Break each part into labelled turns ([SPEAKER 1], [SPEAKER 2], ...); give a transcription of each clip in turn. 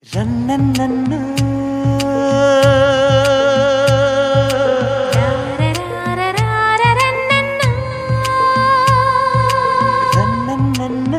[SPEAKER 1] ರನ್ನನ್ನನ್ನ ರನ್ನನ್ನನ್ನ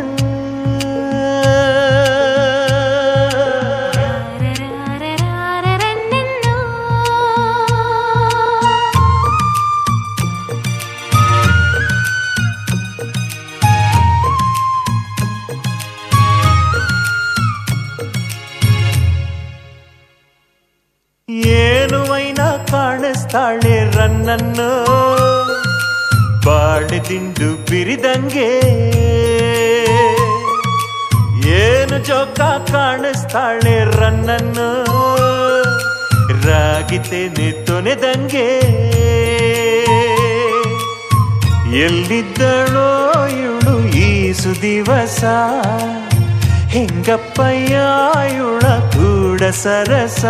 [SPEAKER 1] ಏನು ವೈನ ಕಾಣಿಸ್ತಾಳೆ ರನ್ನನ್ನು ಬಾಳೆದಿಂಡು ಬಿರಿದಂಗೆ ಏನು ಜೋಕ ಕಾಣಿಸ್ತಾಳೆ ರನ್ನನ್ನು ರಾಗಿತೇನೆ ತೊನೆದಂಗೆ ಎಲ್ಲಿದ್ದಳೋ ಇವಳು ಈ ಸುದಿವಸ ಹೆಂಗಪ್ಪಯ್ಯ ಇವಳ ಕೂಡ ಸರಸ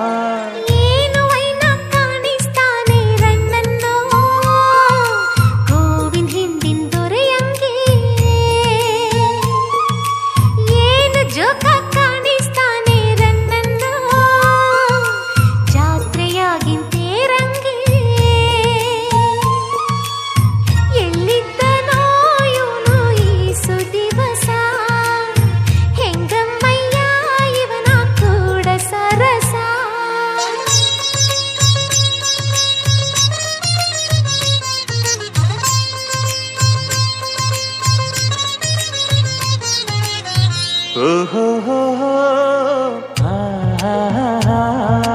[SPEAKER 2] ಜೋಕ ಕಾಣಿಸ್ತಾನೆ ರನ್ನನ್ನ ಜಾತ್ರೆಯಾಗಿಂತೆ ರಂಗೆ ಎಲ್ಲಿದ್ದನೋ ಇವನು ಈ ಸುದಿವಸ ಹೆಂಗಮ್ಮಯ್ಯ ಇವನ ಕೂಡ ಸರಸ
[SPEAKER 1] ಓಹೋ ಹೋ ಹೋ. ಆ, ಆ, ಆ, ಆ.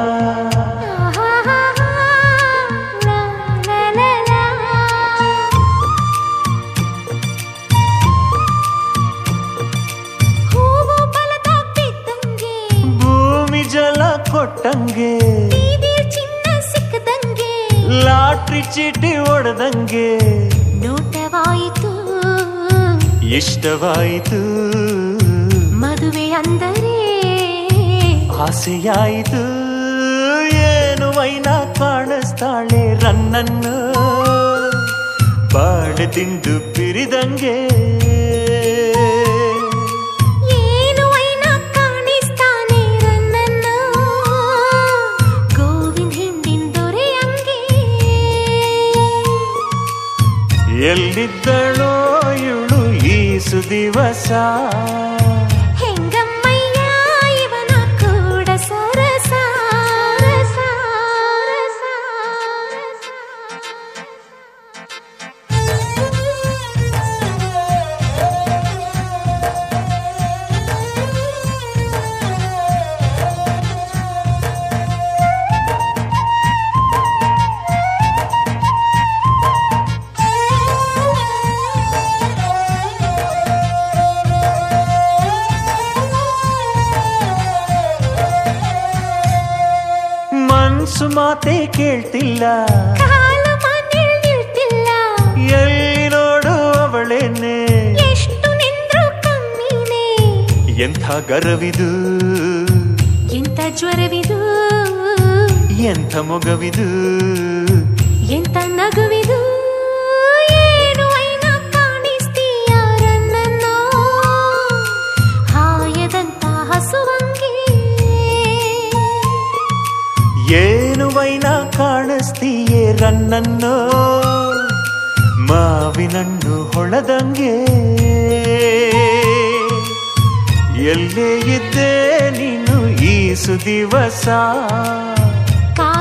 [SPEAKER 2] ಲಾ, ಲಾ, ಲಾ, ಲಾ. ಹೂವು ಬಲದಾಗ ಬಿದ್ದಂಗೆ
[SPEAKER 1] ಭೂಮಿ ಜಲ ಕೊಟ್ಟಂಗೆ
[SPEAKER 2] ಬೀದಿ ಚಿನ್ನ ಸಿಕ್ಕದಂಗೆ
[SPEAKER 1] ಲಾಟ್ರಿ ಚೀಟಿ ಹೊಡೆದಂಗೆ
[SPEAKER 2] ನೋಟವಾಯಿತು
[SPEAKER 1] ಇಷ್ಟವಾಯಿತು
[SPEAKER 2] ಮದುವೆ ಅಂದರೆ
[SPEAKER 1] ಆಸೆಯಾಯಿತು ಏನು ವೈನ ಕಾಣಿಸ್ತಾಳೆ ರನ್ನನ್ನು ಬಾಳೆದಿಂಡು ಪಿರಿದಂಗೆ
[SPEAKER 2] ಏನು ವೈನ ಕಾಣಿಸ್ತಾನೆ ರನ್ನನ್ನ ಗೋವಿಂದ ಹಿಂದಿನ ದೊರೆಯಂಗೆ
[SPEAKER 1] ಎಲ್ಲಿದ್ದಳೋ ಇವಳು ಈ ಸುದಿವಸ
[SPEAKER 2] ಹೆಂಗಮ್ಮಯ್ಯ ಇವನ ಕೂಡ ಸರಸ ರಸ, ರಸ,
[SPEAKER 1] ಮನ್ಸು ಮಾತೆ ಕೇಳ್ತಿಲ್ಲ
[SPEAKER 2] ಕಾಲ ಮನೇಲ್ ನಿಲ್ತಿಲ್ಲ
[SPEAKER 1] ಎಲ್ಲಿ ನೋಡು ಅವಳೇನೆ
[SPEAKER 2] ಎಷ್ಟು ನಿಂದ್ರು ಕಮ್ಮಿನೇ
[SPEAKER 1] ಎಂಥ ಗರವಿದು
[SPEAKER 2] ಎಂತ ಜ್ವರವಿದು
[SPEAKER 1] ಎಂಥ ಮೊಗವಿದು
[SPEAKER 2] ಎಂತ ನಗುವಿದು ಏನು ಐನ ಕಾಣಿಸ್ತೀಯ ರನ್ನನ್ನ ಹಾಯದಂತ ಹಸುವಂಗೆ
[SPEAKER 1] ಏನು ವೈನ ಕಾಣಿಸ್ತೀಯೇ ರನ್ನನ್ನು ಮಾವಿನಣ್ಣು ಹೊಳದಂಗೆ ಎಲ್ಲೇ ಇದ್ದೆ ನೀನು ಈ ಸುದಿವಸ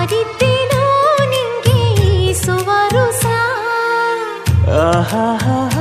[SPEAKER 2] ಕಾದಿದ್ದೇನೋ ನಿಂಗೆ ಸುವರುಸ
[SPEAKER 1] ಆಹಾ